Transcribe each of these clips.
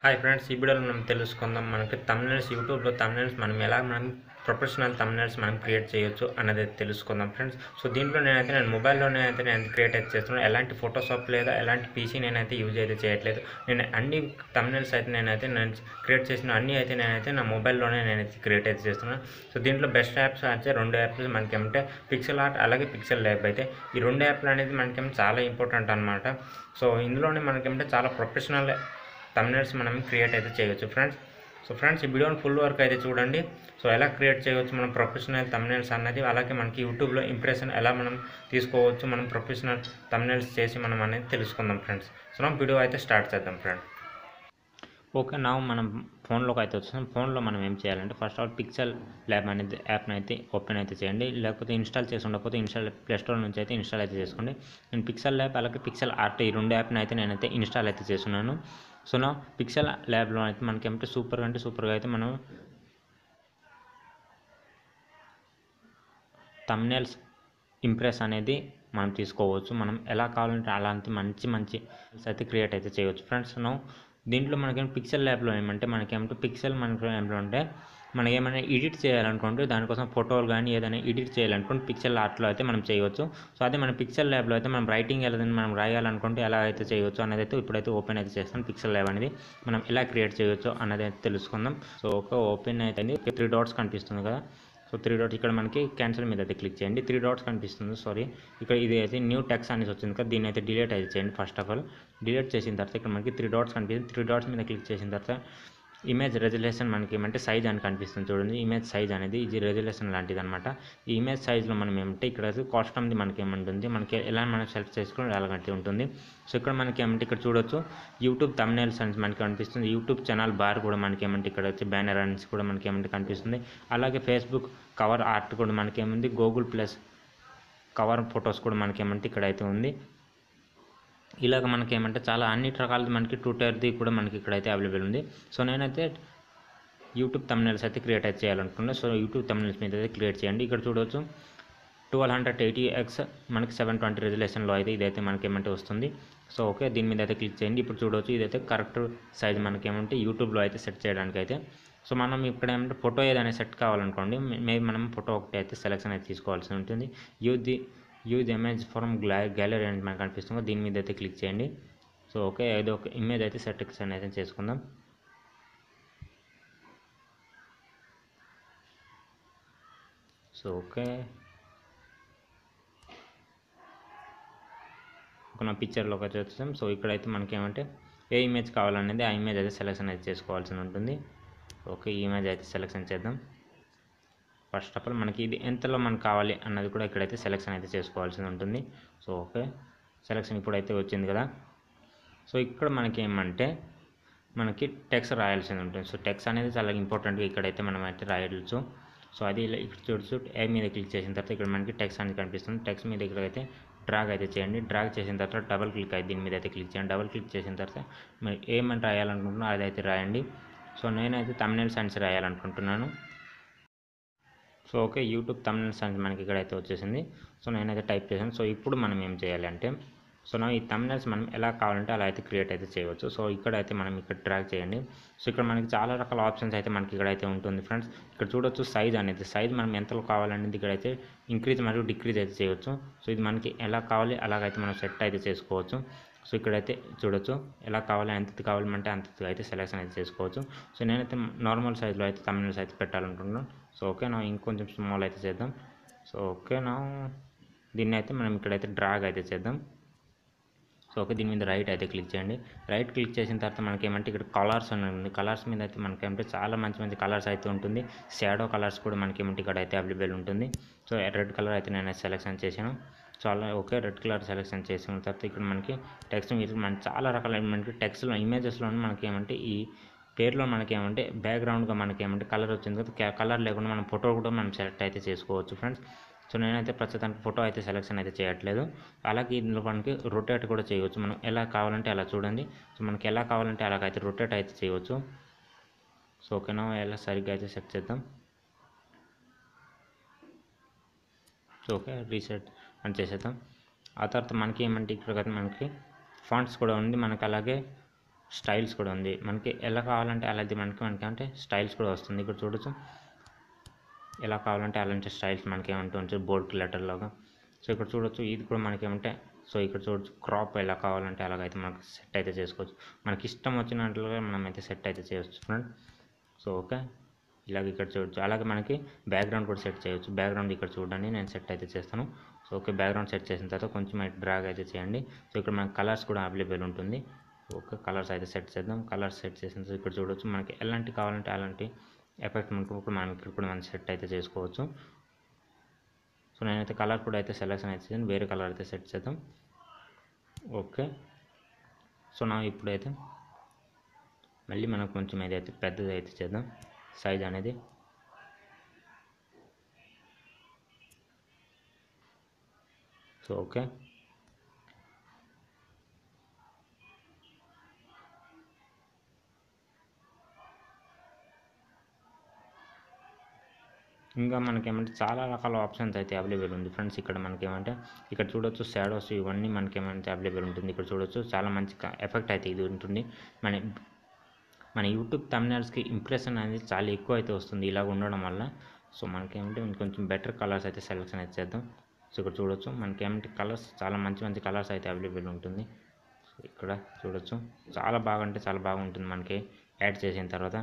hi friends ఈ వీడియోలో మనం తెలుసుకుందాం మనకి తమిళనాడు యూట్యూబ్లో తమిళనాడు మనం ఎలా మనం ప్రొఫెషనల్ తమిళనాడ్స్ మనం క్రియేట్ చేయొచ్చు అనేది తెలుసుకుందాం ఫ్రెండ్స్ సో దీంట్లో నేనైతే నేను మొబైల్లోనే అయితే నేను క్రియేట్ అయితే చేస్తున్నాను ఎలాంటి ఫోటోషాప్ లేదా ఎలాంటి పీసీ నేనైతే యూజ్ అయితే చేయట్లేదు నేను అన్ని తమిళనాడ్స్ అయితే నేనైతే నేను క్రియేట్ చేసిన అన్ని అయితే నేనైతే నా మొబైల్లోనే నేనైతే క్రియేట్ అయితే చేస్తున్నాను సో దీంట్లో బెస్ట్ యాప్స్ అయితే రెండు యాప్స్ మనకి ఏమంటే పిక్సెల్ ఆర్ట్ అలాగే పిక్సెల్ ల్యాబ్ అయితే ఈ రెండు యాప్లు అనేది మనకేమో చాలా ఇంపార్టెంట్ అనమాట సో ఇందులోనే మనకేమంటే చాలా ప్రొఫెషనల్ తమిళనాడ్స్ మనం క్రియేట్ అయితే చేయొచ్చు ఫ్రెండ్స్ సో ఫ్రెండ్స్ ఈ వీడియోని ఫుల్ వర్క్ అయితే చూడండి సో ఎలా క్రియేట్ చేయవచ్చు మనం ప్రొఫెషనల్ తమిళనాడ్స్ అన్నది అలాగే మనకి యూట్యూబ్లో ఇంప్రెషన్ ఎలా మనం తీసుకోవచ్చు మనం ప్రొఫెషనల్ తమిళనాడ్స్ చేసి మనం అనేది తెలుసుకుందాం ఫ్రెండ్స్ సో మనం వీడియో అయితే స్టార్ట్ చేద్దాం ఫ్రెండ్స్ ఓకే నా మనం ఫోన్లోకి అయితే వచ్చాం ఫోన్లో మనం ఏం చేయాలంటే ఫస్ట్ ఆల్ పిక్సెల్ ల్యాబ్ అనేది యాప్ని అయితే ఓపెన్ అయితే చేయండి లేకపోతే ఇన్స్టాల్ చేసి ఉండకపోతే ఇన్స్టాల్ ప్లే స్టోర్ నుంచి అయితే ఇన్స్టాల్ అయితే చేసుకోండి నేను పిక్సెల్ ల్యాబ్ అలాగే పిక్సెల్ ఆర్ట్ ఈ రెండు యాప్ని అయితే నేనైతే ఇన్స్టాల్ అయితే చేస్తున్నాను సో నా పిక్సెల్ ల్యాబ్లో అయితే మనకి ఏమంటే సూపర్గా అంటే సూపర్గా అయితే మనం తమ్నేల్స్ ఇంప్రెస్ అనేది మనం తీసుకోవచ్చు మనం ఎలా కావాలంటే అలాంటి మంచి మంచి అయితే క్రియేట్ అయితే చేయవచ్చు ఫ్రెండ్స్ నో దీంట్లో మనకేం పిక్సెల్ ల్యాబ్లో ఏమంటే మనకేమంటే పిక్సెల్ మనకి ఏమంటే ఉంటే మనకి ఏమైనా ఎడిట్ చేయాలనుకుంటే దానికోసం ఫోటోలు కానీ ఏదైనా ఎడిట్ చేయాలనుకుంటే పిక్సెల్ ఆర్ట్లో అయితే మనం చేయవచ్చు సో అదే మన పిక్సెల్ ల్యాబ్లో అయితే మనం రైటింగ్ ఏదైనా మనం రాయాలనుకుంటే ఎలా అయితే చేయవచ్చు అనేది అయితే ఇప్పుడైతే ఓపెన్ అయితే చేస్తాం పిక్సెల్ ల్యాబ్ అనేది మనం ఎలా క్రియేట్ చేయవచ్చు అనేది అయితే తెలుసుకుందాం సో ఒక ఓపెన్ అయితే త్రీ డాట్స్ కనిపిస్తుంది కదా సో త్రీ డాట్స్ ఇక్కడ మనకి క్యాన్సిల్ మీద అయితే క్లిక్ చేయండి త్రీ డాట్స్ కనిపిస్తుంది సారీ ఇక్కడ ఇది అయితే న్యూ టెక్స్ అనేసి వచ్చింది కదా దీన్ని అయితే డిలీట్ అయితే చేయండి ఫస్ట్ ఆఫ్ ఆల్ డిలీట్ చేసిన తర్వాత ఇక్కడ మనకి త్రీ డాట్స్ కనిపిస్తుంది త్రీ డాట్స్ మీద క్లిక్ చేసిన తర్వాత ఇమేజ్ రెజల్యూషన్ మనకి ఏమంటే సైజ్ అని కనిపిస్తుంది చూడండి ఇమేజ్ సైజ్ అనేది ఇది రెజల్యూషన్ లాంటిది అనమాట ఈ ఇమేజ్ సైజ్లో మనం ఏమంటే ఇక్కడ కాస్టమ్ది మనకి ఏమంటుంది మనకి ఎలా మనం సెలెక్ట్ చేసుకుని అలాగంటే ఉంటుంది సో ఇక్కడ మనకి ఏమంటే ఇక్కడ చూడొచ్చు యూట్యూబ్ తమ్నేల్స్ అని మనకి కనిపిస్తుంది యూట్యూబ్ ఛానల్ బార్ కూడా మనకి ఏమంటే ఇక్కడ వచ్చి బ్యానర్ అనేసి కూడా మనకి ఏమంటే కనిపిస్తుంది అలాగే ఫేస్బుక్ కవర్ ఆర్ట్ కూడా మనకి ఏముంది గూగుల్ ప్లస్ కవర్ ఫొటోస్ కూడా మనకి ఏమంటే ఇక్కడ అయితే ఉంది ఇలాగ మనకి ఏమంటే చాలా అన్ని రకాలది మనకి ట్విట్టర్ది కూడా మనకి ఇక్కడైతే అవైలబుల్ ఉంది సో నేనైతే యూట్యూబ్ తమిళస్ అయితే క్రియేట్ అయితే చేయాలనుకున్నాను సో యూట్యూబ్ తమిళస్ మీద అయితే క్రియేట్ చేయండి ఇక్కడ చూడవచ్చు ట్వెల్వ్ హండ్రెడ్ ఎయిటీ ఎక్స్ మనకి సెవెన్ ట్వంటీ రెజల్యూషన్లో అయితే ఇదైతే మనకి ఏమంటే వస్తుంది సో ఓకే దీని మీద అయితే క్లిక్ చేయండి ఇప్పుడు చూడవచ్చు ఇదైతే కరెక్ట్ సైజ్ మనకి ఏమంటే యూట్యూబ్లో అయితే సెట్ చేయడానికి అయితే సో మనం ఇక్కడ ఏమంటే ఫోటో ఏదైనా సెట్ కావాలనుకోండి మేబీ మనం ఫోటో ఒకటి అయితే సెలెక్షన్ అయితే తీసుకోవాల్సి ఉంటుంది use the use image from గ్లా గ్యాలరీ అని మనకు కనిపిస్తుంది దీని మీద అయితే క్లిక్ చేయండి సో ఓకే ఏదో ఒక ఇమేజ్ అయితే సెలెక్షన్ అయితే చేసుకుందాం సో ఓకే ఒక నా పిక్చర్లోకి వచ్చి వచ్చాం సో ఇక్కడైతే మనకి ఏమంటే ఏ ఇమేజ్ కావాలనేది ఆ ఇమేజ్ అయితే సెలెక్షన్ అయితే చేసుకోవాల్సి ఉంటుంది ఓకే ఈ ఇమేజ్ అయితే సెలెక్షన్ చేద్దాం ఫస్ట్ ఆఫ్ ఆల్ మనకి ఇది ఎంతలో మనకు కావాలి అన్నది కూడా ఇక్కడైతే సెలెక్షన్ అయితే చేసుకోవాల్సి ఉంటుంది సో ఓకే సెలెక్షన్ ఇప్పుడైతే వచ్చింది కదా సో ఇక్కడ మనకి ఏమంటే మనకి టెక్స్ రాయాల్సి ఉంటుంది సో టెక్స్ అనేది చాలా ఇంపార్టెంట్గా ఇక్కడైతే మనం అయితే రాయవచ్చు సో అది ఇలా ఇక్కడ చూడచ్చు ఏ మీద క్లిక్ చేసిన తర్వాత ఇక్కడ మనకి టెక్స్ అనేది కనిపిస్తుంది టెక్స్ మీద ఇక్కడైతే డ్రాగ్ అయితే చేయండి డ్రాగ్ చేసిన తర్వాత డబల్ క్లిక్ అయితే దీని మీద అయితే క్లిక్ చేయండి డబల్ క్లిక్ చేసిన తర్వాత మీరు ఏమని రాయాలనుకుంటున్నారో అదైతే రాయండి సో నేనైతే తమిళ సైన్స్ రాయాలనుకుంటున్నాను so okay YouTube Tamil science మనకి ఇక్కడైతే వచ్చేసింది సో నేనైతే టైప్ చేశాను సో ఇప్పుడు మనం ఏం చేయాలి అంటే సో నా ఈ తమిళస్ మనం ఎలా కావాలంటే అలా అయితే క్రియేట్ అయితే చేయవచ్చు సో ఇక్కడైతే మనం ఇక్కడ ట్రాక్ చేయండి సో ఇక్కడ మనకి చాలా రకాల ఆప్షన్స్ అయితే మనకి ఇక్కడైతే ఉంటుంది ఫ్రెండ్స్ ఇక్కడ చూడొచ్చు సైజ్ అనేది సైజ్ మనం ఎంతలో కావాలనేది ఇక్కడైతే ఇంక్రీజ్ మరియు డిక్రీజ్ అయితే చేయవచ్చు సో ఇది మనకి ఎలా కావాలి అలాగైతే మనం సెట్ అయితే చేసుకోవచ్చు సో ఇక్కడైతే చూడొచ్చు ఎలా కావాలి ఎంత కావాలంటే అంత అయితే సెలెక్షన్ అయితే చేసుకోవచ్చు సో నేనైతే నార్మల్ సైజ్లో అయితే తమిళస్ అయితే పెట్టాలనుకుంటున్నాను సో ఓకే నా ఇంకొంచెం స్మాల్ అయితే చేద్దాం సో ఓకే నా దీన్ని అయితే మనం ఇక్కడైతే డ్రాగ్ అయితే చేద్దాం సో ఓకే దీని మీద రైట్ అయితే క్లిక్ చేయండి రైట్ క్లిక్ చేసిన తర్వాత మనకి ఏమంటే ఇక్కడ కలర్స్ అని ఉంది కలర్స్ మీద అయితే మనకి ఏమంటే చాలా మంచి మంచి కలర్స్ అయితే ఉంటుంది షాడో కలర్స్ కూడా మనకి ఏమంటే ఇక్కడ అయితే అవైలబుల్ ఉంటుంది సో రెడ్ కలర్ అయితే నేను సెలెక్షన్ చేశాను చాలా ఓకే రెడ్ కలర్ సెలెక్షన్ చేసిన తర్వాత ఇక్కడ మనకి టెక్స్ట్ మీద మనకి చాలా రకాల మనకి టెక్స్ట్లో ఇమేజెస్లో మనకి ఏమంటే ఈ పేరులో మనకి ఏమంటే బ్యాక్గ్రౌండ్గా మనకి ఏమంటే కలర్ వచ్చింది కదా కలర్ లేకుండా మనం ఫోటో కూడా మనం సెలెక్ట్ అయితే చేసుకోవచ్చు ఫ్రెండ్స్ సో నేనైతే ప్రస్తుతానికి ఫోటో అయితే సెలెక్షన్ అయితే చేయట్లేదు అలాగే ఇందులో మనకి రొటేట్ కూడా చేయవచ్చు మనం ఎలా కావాలంటే అలా చూడండి సో మనకి ఎలా కావాలంటే అలాగైతే రొటేట్ అయితే చేయవచ్చు సో ఓకేనా ఎలా సరిగ్గా అయితే సెట్ చేద్దాం సో ఓకే రీసెట్ అని చేసేద్దాం ఆ తర్వాత మనకి ఏమంటే ఇక్కడ కదా మనకి ఫాంట్స్ కూడా ఉంది మనకి అలాగే స్టైల్స్ కూడా ఉంది మనకి ఎలా కావాలంటే అలా అయితే మనకి మనకి అంటే స్టైల్స్ కూడా వస్తుంది ఇక్కడ చూడొచ్చు ఎలా కావాలంటే అలాంటి స్టైల్స్ మనకి ఏమంటే ఉంటుంది బోర్డ్ లెటర్ లాగా సో ఇక్కడ చూడొచ్చు ఇది కూడా మనకి ఏమంటే సో ఇక్కడ చూడొచ్చు క్రాప్ ఎలా కావాలంటే అలాగైతే మనకి సెట్ అయితే చేసుకోవచ్చు మనకి ఇష్టం వచ్చినట్లుగా మనం అయితే సెట్ అయితే చేయవచ్చు ఫ్రెండ్ సో ఓకే ఇలాగ ఇక్కడ చూడొచ్చు అలాగే మనకి బ్యాక్గ్రౌండ్ కూడా సెట్ చేయొచ్చు బ్యాక్గ్రౌండ్ ఇక్కడ చూడండి నేను సెట్ అయితే చేస్తాను సో ఓకే బ్యాక్గ్రౌండ్ సెట్ చేసిన తర్వాత కొంచెం అయితే డ్రాగ్ అయితే చేయండి సో ఇక్కడ మనకి కలర్స్ కూడా అవైలబుల్ ఉంటుంది ఓకే కలర్స్ అయితే సెట్ చేద్దాం కలర్స్ సెట్ చేసిన తర్వాత ఇక్కడ చూడొచ్చు మనకి ఎలాంటి కావాలంటే అలాంటి ఎఫెక్ట్ మనకు ఇప్పుడు మనం ఇక్కడ కూడా మనం సెట్ అయితే చేసుకోవచ్చు సో నేనైతే కలర్ కూడా అయితే సెలెక్షన్ అయితే చేసాను వేరే కలర్ అయితే సెట్ చేద్దాం ఓకే సో నా ఇప్పుడైతే మళ్ళీ మనకు కొంచెం ఏదైతే పెద్దది అయితే చేద్దాం సైజ్ అనేది సో ఓకే ఇంకా మనకేమంటే చాలా రకాల ఆప్షన్స్ అయితే అవైలబుల్ ఉంది ఫ్రెండ్స్ ఇక్కడ మనకేమంటే ఇక్కడ చూడొచ్చు షాడోస్ ఇవన్నీ మనకేమంటే అవైలబుల్ ఉంటుంది ఇక్కడ చూడొచ్చు చాలా మంచి ఎఫెక్ట్ అయితే ఇది ఉంటుంది మన మన యూట్యూబ్ తమిళనాడుస్కి ఇంప్రెషన్ అనేది చాలా ఎక్కువ అయితే వస్తుంది ఇలాగ ఉండడం వల్ల సో మనకేమంటే కొంచెం బెటర్ కలర్స్ అయితే సెలెక్షన్ అయితే చేద్దాం సో ఇక్కడ చూడొచ్చు మనకేమంటే కలర్స్ చాలా మంచి మంచి కలర్స్ అయితే అవైలబుల్ ఉంటుంది సో ఇక్కడ చూడొచ్చు చాలా బాగా అంటే చాలా బాగుంటుంది మనకి యాడ్ చేసిన తర్వాత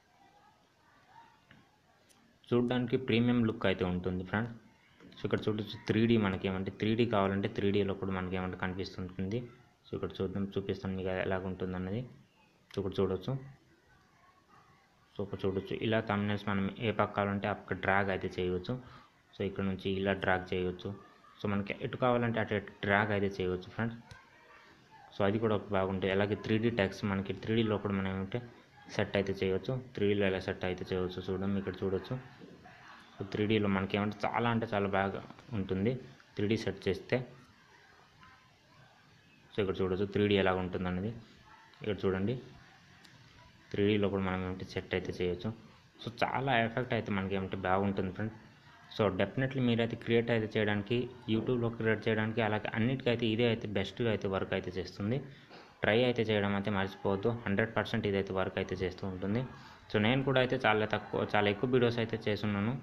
చూడడానికి ప్రీమియం లుక్ అయితే ఉంటుంది ఫ్రెండ్ సో ఇక్కడ చూడొచ్చు త్రీ డీ మనకి ఏమంటే త్రీ డీ కావాలంటే త్రీ డీలో కూడా మనకి ఏమంటే కనిపిస్తుంటుంది సో ఇక్కడ చూద్దాం చూపిస్తాను మీకు ఎలాగ ఉంటుంది అన్నది సో ఇక్కడ చూడొచ్చు సో ఇక్కడ చూడొచ్చు ఇలా తమిళస్ మనం ఏ పక్క కావాలంటే ఆ పక్క డ్రాగ్ అయితే చేయవచ్చు సో ఇక్కడ నుంచి ఇలా డ్రాగ్ చేయవచ్చు సో మనకి ఎటు కావాలంటే అటు డ్రాగ్ అయితే చేయవచ్చు ఫ్రెండ్స్ సో అది కూడా ఒక బాగుంటుంది అలాగే త్రీ డీ ట్యాక్స్ మనకి త్రీ డీలో కూడా మనం ఏమంటే సెట్ అయితే చేయవచ్చు త్రీ డీలో ఎలా సెట్ అయితే చేయవచ్చు చూడండి ఇక్కడ చూడొచ్చు సో త్రీ డీలో మనకి ఏమంటే చాలా అంటే చాలా బాగా ఉంటుంది త్రీ డీ సెట్ చేస్తే సో ఇక్కడ చూడొచ్చు త్రీ డీ ఎలాగ ఉంటుంది అనేది ఇక్కడ చూడండి త్రీ డీలో కూడా మనం ఏమంటే సెట్ అయితే చేయొచ్చు సో చాలా ఎఫెక్ట్ అయితే మనకి ఏమంటే బాగుంటుంది ఫ్రెండ్ సో డెఫినెట్లీ మీరైతే క్రియేట్ అయితే చేయడానికి యూట్యూబ్లో క్రియేట్ చేయడానికి అలాగే అన్నిటికైతే ఇదే అయితే బెస్ట్గా అయితే వర్క్ అయితే చేస్తుంది ట్రై అయితే చేయడం అయితే మర్చిపోవద్దు హండ్రెడ్ పర్సెంట్ ఇదైతే వర్క్ అయితే చేస్తూ ఉంటుంది సో నేను కూడా అయితే చాలా తక్కువ చాలా ఎక్కువ వీడియోస్ అయితే చేస్తున్నాను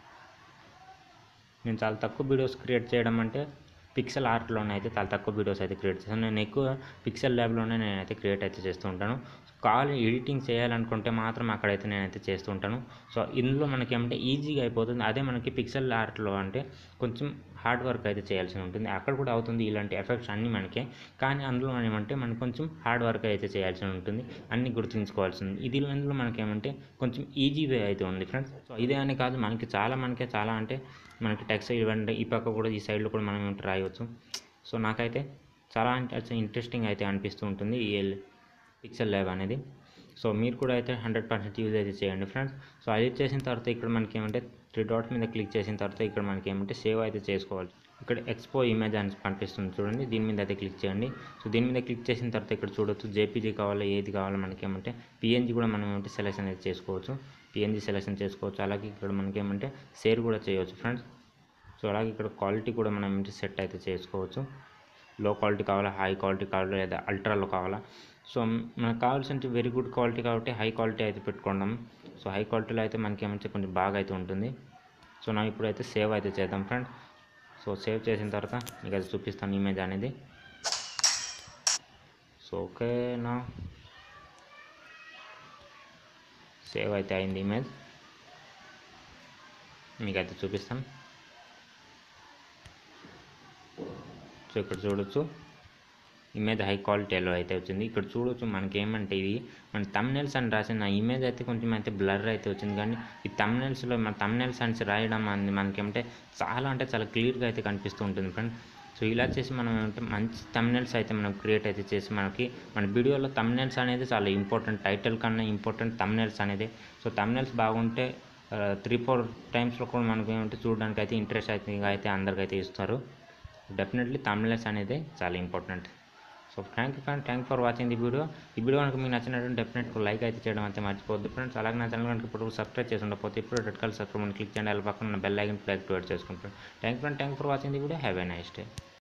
నేను చాలా తక్కువ వీడియోస్ క్రియేట్ చేయడం అంటే పిక్సెల్ ఆర్ట్లోనే అయితే చాలా తక్కువ వీడియోస్ అయితే క్రియేట్ చేస్తాను నేను ఎక్కువ పిక్సెల్ ల్యాబ్లోనే నేనైతే క్రియేట్ అయితే చేస్తూ ఉంటాను కాల్ ఎడిటింగ్ చేయాలనుకుంటే మాత్రం అక్కడైతే నేనైతే చేస్తూ ఉంటాను సో ఇందులో మనకి ఏమంటే ఈజీగా అయిపోతుంది అదే మనకి పిక్సెల్ ఆర్ట్లో అంటే కొంచెం హార్డ్ వర్క్ అయితే చేయాల్సి ఉంటుంది అక్కడ కూడా అవుతుంది ఇలాంటి ఎఫెక్ట్స్ అన్నీ మనకే కానీ అందులో ఏమంటే మనకి కొంచెం హార్డ్ వర్క్ అయితే చేయాల్సి ఉంటుంది అన్నీ గుర్తుంచుకోవాల్సి ఉంది ఇది ఇందులో మనకి ఏమంటే కొంచెం ఈజీ వే అయితే ఉంది ఫ్రెండ్స్ సో ఇదే అని కాదు మనకి చాలా మనకే చాలా అంటే మనకి టెక్స్ట్ ఇవ్వండి ఈ పక్క కూడా ఈ సైడ్లో కూడా మనం ఏమంటే రాయవచ్చు సో నాకైతే చాలా అంటే ఇంట్రెస్టింగ్ అయితే అనిపిస్తూ ఉంటుంది ఈ పిక్సెల్ ల్యాబ్ అనేది సో మీరు కూడా అయితే హండ్రెడ్ పర్సెంట్ యూజ్ అయితే చేయండి ఫ్రెండ్స్ సో అది చేసిన తర్వాత ఇక్కడ మనకి ఏమంటే త్రీ డాట్ మీద క్లిక్ చేసిన తర్వాత ఇక్కడ మనకి ఏమంటే సేవ్ అయితే చేసుకోవాలి ఇక్కడ ఎక్స్పో ఇమేజ్ అని కనిపిస్తుంది చూడండి దీని మీద అయితే క్లిక్ చేయండి సో దీని మీద క్లిక్ చేసిన తర్వాత ఇక్కడ చూడొచ్చు జేపీజీ కావాలో ఏది కావాలో మనకి ఏమంటే పిఎన్జీ కూడా మనం ఏమంటే సెలెక్షన్ అయితే చేసుకోవచ్చు పిఎన్జీ సెలెక్షన్ చేసుకోవచ్చు అలాగే ఇక్కడ మనకి ఏమంటే షేర్ కూడా చేయవచ్చు ఫ్రెండ్స్ సో అలాగే ఇక్కడ క్వాలిటీ కూడా మనం ఏమంటే సెట్ అయితే చేసుకోవచ్చు లో క్వాలిటీ కావాలా హై క్వాలిటీ కావాలా లేదా అల్ట్రాలో కావాలా సో మనకు కావాల్సిన వెరీ గుడ్ క్వాలిటీ కాబట్టి హై క్వాలిటీ అయితే పెట్టుకుందాం సో హై క్వాలిటీలో అయితే మనకి ఏమంటే కొంచెం బాగా అయితే ఉంటుంది సో నా ఇప్పుడైతే సేవ్ అయితే చేద్దాం ఫ్రెండ్ సో సేవ్ చేసిన తర్వాత మీకు అది చూపిస్తాను ఇమేజ్ అనేది సో ఓకేనా సేవ్ అయితే అయింది ఇమేజ్ మీకు అయితే చూపిస్తాను సో ఇక్కడ చూడొచ్చు ఇమేజ్ హై క్వాలిటీలో అయితే వచ్చింది ఇక్కడ చూడొచ్చు మనకి ఏమంటే ఇది మన తమ్నెల్స్ అని రాసిన ఇమేజ్ అయితే కొంచెం అయితే బ్లర్ అయితే వచ్చింది కానీ ఈ తమ్నెల్స్లో మన తమ్నెల్స్ అని రాయడం అనేది మనకేమంటే చాలా అంటే చాలా క్లియర్గా అయితే కనిపిస్తూ ఉంటుంది ఫ్రెండ్ సో ఇలా చేసి మనం అంటే మంచి తమ్నెల్స్ అయితే మనం క్రియేట్ అయితే చేసి మనకి మన వీడియోలో తమ్నెల్స్ అనేది చాలా ఇంపార్టెంట్ టైటిల్ కన్నా ఇంపార్టెంట్ తమ్నెల్స్ అనేది సో తమ్నెల్స్ బాగుంటే త్రీ ఫోర్ టైమ్స్లో కూడా మనకి ఏమంటే చూడడానికి అయితే ఇంట్రెస్ట్ అయితే అయితే అందరికైతే ఇస్తారు డెఫినెట్లీ తమిళస్ అనేది చాలా important so thank you friend thank for watching the video ఈ వీడియో కనుక మీకు నచ్చినట్టు డెఫినెట్ లైక్ అయితే చేయడం అయితే మర్చిపోద్దు ఫ్రెండ్స్ అలాగే నా ఛానల్ కనుక ఇప్పుడు సబ్స్క్రైబ్ చేసి ఉండకపోతే ఇప్పుడు రెడ్ కలర్ సబ్స్క్రైబ్ క్లిక్ చేయండి అలా పక్కన బెల్ ఐకన్ ప్లే యాక్టివేట్ చేసుకుంటాను thank friend thank for watching the video have a nice day